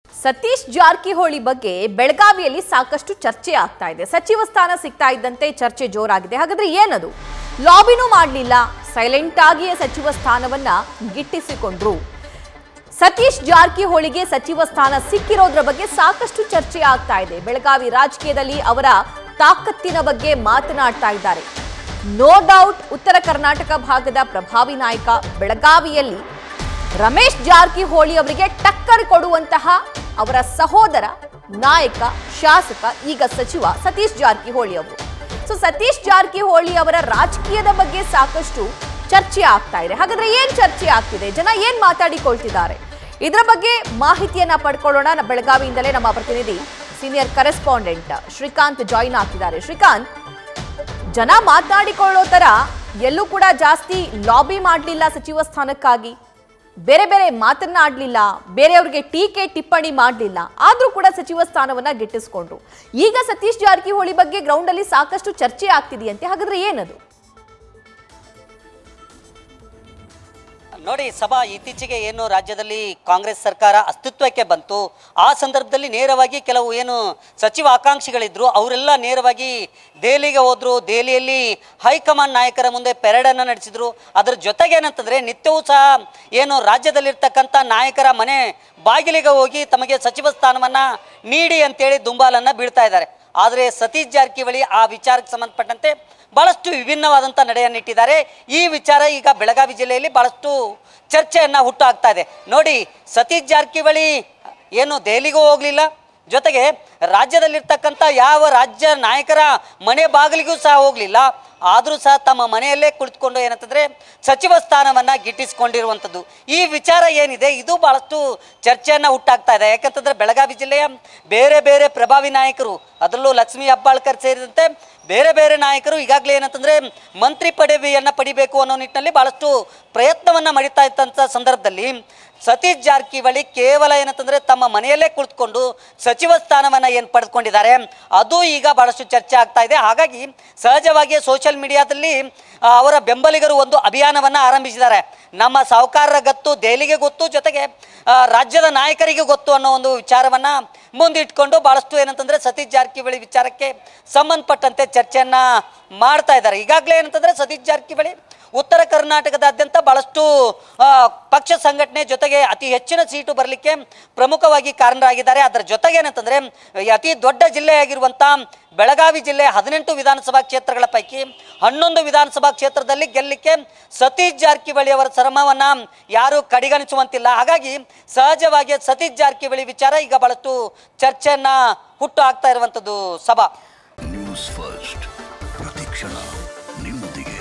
ಸತೀಶ್ ಜಾರಕಿಹೊಳಿ ಬಗ್ಗೆ ಬೆಳಗಾವಿಯಲ್ಲಿ ಸಾಕಷ್ಟು ಚರ್ಚೆ ಆಗ್ತಾ ಇದೆ ಸಚಿವ ಸ್ಥಾನ ಸಿಗ್ತಾ ಇದ್ದಂತೆ ಚರ್ಚೆ ಜೋರಾಗಿದೆ ಹಾಗಾದ್ರೆ ಏನದು ಲಾಬಿನೂ ಮಾಡಲಿಲ್ಲ ಸೈಲೆಂಟ್ ಆಗಿಯೇ ಸಚಿವ ಸ್ಥಾನವನ್ನ ಗಿಟ್ಟಿಸಿಕೊಂಡ್ರು ಸತೀಶ್ ಜಾರಕಿಹೊಳಿಗೆ ಸಚಿವ ಸ್ಥಾನ ಸಿಕ್ಕಿರೋದ್ರ ಬಗ್ಗೆ ಸಾಕಷ್ಟು ಚರ್ಚೆ ಆಗ್ತಾ ಇದೆ ಬೆಳಗಾವಿ ರಾಜಕೀಯದಲ್ಲಿ ಅವರ ತಾಕತ್ತಿನ ಬಗ್ಗೆ ಮಾತನಾಡ್ತಾ ಇದ್ದಾರೆ ನೋ ಡೌಟ್ ಉತ್ತರ ಕರ್ನಾಟಕ ಭಾಗದ ಪ್ರಭಾವಿ ನಾಯಕ ಬೆಳಗಾವಿಯಲ್ಲಿ ರಮೇಶ್ ಜಾರಕಿಹೊಳಿ ಅವರಿಗೆ ಟಕ್ಕರ್ ಕೊಡುವಂತಹ ಅವರ ಸಹೋದರ ನಾಯಕ ಶಾಸಕ ಈಗ ಸಚಿವ ಸತೀಶ್ ಜಾರಕಿಹೊಳಿ ಅವರು ಸೊ ಸತೀಶ್ ಜಾರಕಿಹೊಳಿ ಅವರ ರಾಜಕೀಯದ ಬಗ್ಗೆ ಸಾಕಷ್ಟು ಚರ್ಚೆ ಆಗ್ತಾ ಇದೆ ಹಾಗಾದ್ರೆ ಏನ್ ಚರ್ಚೆ ಆಗ್ತಿದೆ ಜನ ಏನ್ ಮಾತಾಡಿಕೊಳ್ತಿದ್ದಾರೆ ಇದರ ಬಗ್ಗೆ ಮಾಹಿತಿಯನ್ನ ಪಡ್ಕೊಳ್ಳೋಣ ನ- ಬೆಳಗಾವಿಯಿಂದಲೇ ನಮ್ಮ ಪ್ರತಿನಿಧಿ ಸೀನಿಯರ್ ಕರೆಸ್ಪಾಂಡೆಂಟ್ ಶ್ರೀಕಾಂತ್ ಜಾಯಿನ್ ಆಗ್ತಿದ್ದಾರೆ ಶ್ರೀಕಾಂತ್ ಜನ ಮಾತನಾಡಿಕೊಳ್ಳೋ ತರ ಎಲ್ಲೂ ಕೂಡ ಜಾಸ್ತಿ ಲಾಬಿ ಮಾಡಲಿಲ್ಲ ಸಚಿವ ಸ್ಥಾನಕ್ಕಾಗಿ ಬೇರೆ ಬೇರೆ ಮಾತನ್ನಾಡಲಿಲ್ಲ ಬೇರೆಯವ್ರಿಗೆ ಟೀಕೆ ಟಿಪ್ಪಣಿ ಮಾಡಲಿಲ್ಲ ಆದ್ರೂ ಕೂಡ ಸಚಿವ ಸ್ಥಾನವನ್ನ ಗಿಟ್ಟಿಸ್ಕೊಂಡ್ರು ಈಗ ಸತೀಶ್ ಜಾರಕಿಹೊಳಿ ಬಗ್ಗೆ ಗ್ರೌಂಡ್ ಅಲ್ಲಿ ಸಾಕಷ್ಟು ಚರ್ಚೆ ಆಗ್ತಿದೆಯಂತೆ ಹಾಗಾದ್ರೆ ಏನದು ನೋಡಿ ಸಭಾ ಇತ್ತೀಚೆಗೆ ಏನು ರಾಜ್ಯದಲ್ಲಿ ಕಾಂಗ್ರೆಸ್ ಸರ್ಕಾರ ಅಸ್ತಿತ್ವಕ್ಕೆ ಬಂತು ಆ ಸಂದರ್ಭದಲ್ಲಿ ನೇರವಾಗಿ ಕೆಲವು ಏನು ಸಚಿವ ಆಕಾಂಕ್ಷಿಗಳಿದ್ರು ಅವರೆಲ್ಲ ನೇರವಾಗಿ ದೆಹಲಿಗೆ ಹೋದ್ರು ದೆಹಲಿಯಲ್ಲಿ ಹೈಕಮಾಂಡ್ ನಾಯಕರ ಮುಂದೆ ಪೆರೇಡನ್ನು ನಡೆಸಿದ್ರು ಅದರ ಜೊತೆಗೆ ಏನಂತಂದ್ರೆ ನಿತ್ಯವೂ ಸಹ ಏನು ರಾಜ್ಯದಲ್ಲಿರ್ತಕ್ಕಂಥ ನಾಯಕರ ಮನೆ ಬಾಗಿಲಿಗೆ ಹೋಗಿ ತಮಗೆ ಸಚಿವ ಸ್ಥಾನವನ್ನ ನೀಡಿ ಅಂತೇಳಿ ದುಂಬಾಲನ್ನ ಬೀಳ್ತಾ ಇದ್ದಾರೆ ಆದರೆ ಸತೀಶ್ ಜಾರಕಿಹೊಳಿ ಆ ವಿಚಾರಕ್ಕೆ ಸಂಬಂಧಪಟ್ಟಂತೆ ಬಹಳಷ್ಟು ವಿಭಿನ್ನವಾದಂಥ ನಡೆಯನ್ನಿಟ್ಟಿದ್ದಾರೆ ಈ ವಿಚಾರ ಈಗ ಬೆಳಗಾವಿ ಜಿಲ್ಲೆಯಲ್ಲಿ ಬಹಳಷ್ಟು ಚರ್ಚೆಯನ್ನು ಹುಟ್ಟು ಹಾಕ್ತಾ ಇದೆ ನೋಡಿ ಸತೀಶ್ ಜಾರಕಿಹೊಳಿ ಏನು ದೆಹಲಿಗೂ ಹೋಗಲಿಲ್ಲ ಜೊತೆಗೆ ರಾಜ್ಯದಲ್ಲಿರ್ತಕ್ಕಂಥ ಯಾವ ರಾಜ್ಯ ನಾಯಕರ ಮನೆ ಬಾಗಿಲಿಗೂ ಸಹ ಹೋಗಲಿಲ್ಲ ಆದರೂ ಸಹ ತಮ್ಮ ಮನೆಯಲ್ಲೇ ಕುಳಿತುಕೊಂಡು ಏನಂತಂದರೆ ಸಚಿವ ಸ್ಥಾನವನ್ನು ಗಿಟ್ಟಿಸಿಕೊಂಡಿರುವಂಥದ್ದು ಈ ವಿಚಾರ ಏನಿದೆ ಇದು ಭಾಳಷ್ಟು ಚರ್ಚೆಯನ್ನು ಹುಟ್ಟಾಗ್ತಾ ಇದೆ ಯಾಕಂತಂದರೆ ಬೆಳಗಾವಿ ಜಿಲ್ಲೆಯ ಬೇರೆ ಬೇರೆ ಪ್ರಭಾವಿ ನಾಯಕರು ಅದರಲ್ಲೂ ಲಕ್ಷ್ಮೀ ಹೆಬ್ಬಾಳ್ಕರ್ ಸೇರಿದಂತೆ ಬೇರೆ ಬೇರೆ ನಾಯಕರು ಈಗಾಗಲೇ ಏನಂತಂದರೆ ಮಂತ್ರಿ ಪದವಿಯನ್ನು ಪಡಿಬೇಕು ಅನ್ನೋ ನಿಟ್ಟಿನಲ್ಲಿ ಭಾಳಷ್ಟು ಪ್ರಯತ್ನವನ್ನು ಮಾಡಿತಾ ಇದ್ದಂಥ ಸಂದರ್ಭದಲ್ಲಿ ಸತೀಶ್ ಜಾರಕಿಹೊಳಿ ಕೇವಲ ಏನಂತಂದರೆ ತಮ್ಮ ಮನೆಯಲ್ಲೇ ಕುಳಿತುಕೊಂಡು ಸಚಿವ ಸ್ಥಾನವನ್ನು ಏನು ಪಡೆದುಕೊಂಡಿದ್ದಾರೆ ಅದು ಈಗ ಭಾಳಷ್ಟು ಚರ್ಚೆ ಆಗ್ತಾ ಇದೆ ಹಾಗಾಗಿ ಸಹಜವಾಗಿಯೇ ಸೋಷಿಯಲ್ ಮೀಡಿಯಾದಲ್ಲಿ ಆ, ಅವರ ಬೆಂಬಲಿಗರು ಒಂದು ಅಭಿಯಾನವನ್ನು ಆರಂಭಿಸಿದ್ದಾರೆ ನಮ್ಮ ಸಾಹುಕಾರರ ಗತ್ತು ದೆಹಲಿಗೆ ಗೊತ್ತು ಜೊತೆಗೆ ಆ, ರಾಜ್ಯದ ನಾಯಕರಿಗೆ ಗೊತ್ತು ಅನ್ನೋ ಒಂದು ವಿಚಾರವನ್ನು ಮುಂದಿಟ್ಕೊಂಡು ಭಾಳಷ್ಟು ಏನಂತಂದರೆ ಸತೀಶ್ ಜಾರಕಿಹೊಳಿ ವಿಚಾರಕ್ಕೆ ಸಂಬಂಧಪಟ್ಟಂತೆ ಚರ್ಚೆಯನ್ನು ಮಾಡ್ತಾ ಇದ್ದಾರೆ ಈಗಾಗಲೇ ಏನಂತಂದರೆ ಸತೀಶ್ ಜಾರಕಿಹೊಳಿ ಉತ್ತರ ಕರ್ನಾಟಕದಾದ್ಯಂತ ಭಾಳಷ್ಟು ಆ, ಪಕ್ಷ ಸಂಘಟನೆ ಜೊತೆಗೆ ಅತಿ ಹೆಚ್ಚಿನ ಸೀಟು ಬರಲಿಕ್ಕೆ ಪ್ರಮುಖವಾಗಿ ಕಾರಣರಾಗಿದ್ದಾರೆ ಅದರ ಜೊತೆಗೆ ಏನಂತಂದರೆ ಈ ಅತಿ ದೊಡ್ಡ ಜಿಲ್ಲೆಯಾಗಿರುವಂಥ ಬೆಳಗಾವಿ ಜಿಲ್ಲೆ ಹದಿನೆಂಟು ವಿಧಾನಸಭಾ ಕ್ಷೇತ್ರಗಳ ಪೈಕಿ ಹನ್ನೊಂದು ವಿಧಾನಸಭಾ ಕ್ಷೇತ್ರದಲ್ಲಿ ಗೆಲ್ಲಲಿಕ್ಕೆ ಸತೀಶ್ ಜಾರಕಿಹೊಳಿ ಅವರ ಶ್ರಮವನ್ನು ಯಾರು ಕಡೆಗಣಿಸುವಂತಿಲ್ಲ ಹಾಗಾಗಿ ಸಹಜವಾಗಿ ಸತೀಶ್ ಜಾರಕಿಹೊಳಿ ವಿಚಾರ ಈಗ ಬಹಳಷ್ಟು ಚರ್ಚೆಯನ್ನ ಹುಟ್ಟು ಆಗ್ತಾ ಇರುವಂಥದ್ದು ಸಭಾ ನ್ಯೂಸ್ ಫಸ್ಟ್ ಪ್ರತಿಕ್ಷಣ ನಿಮ್ಮೊಂದಿಗೆ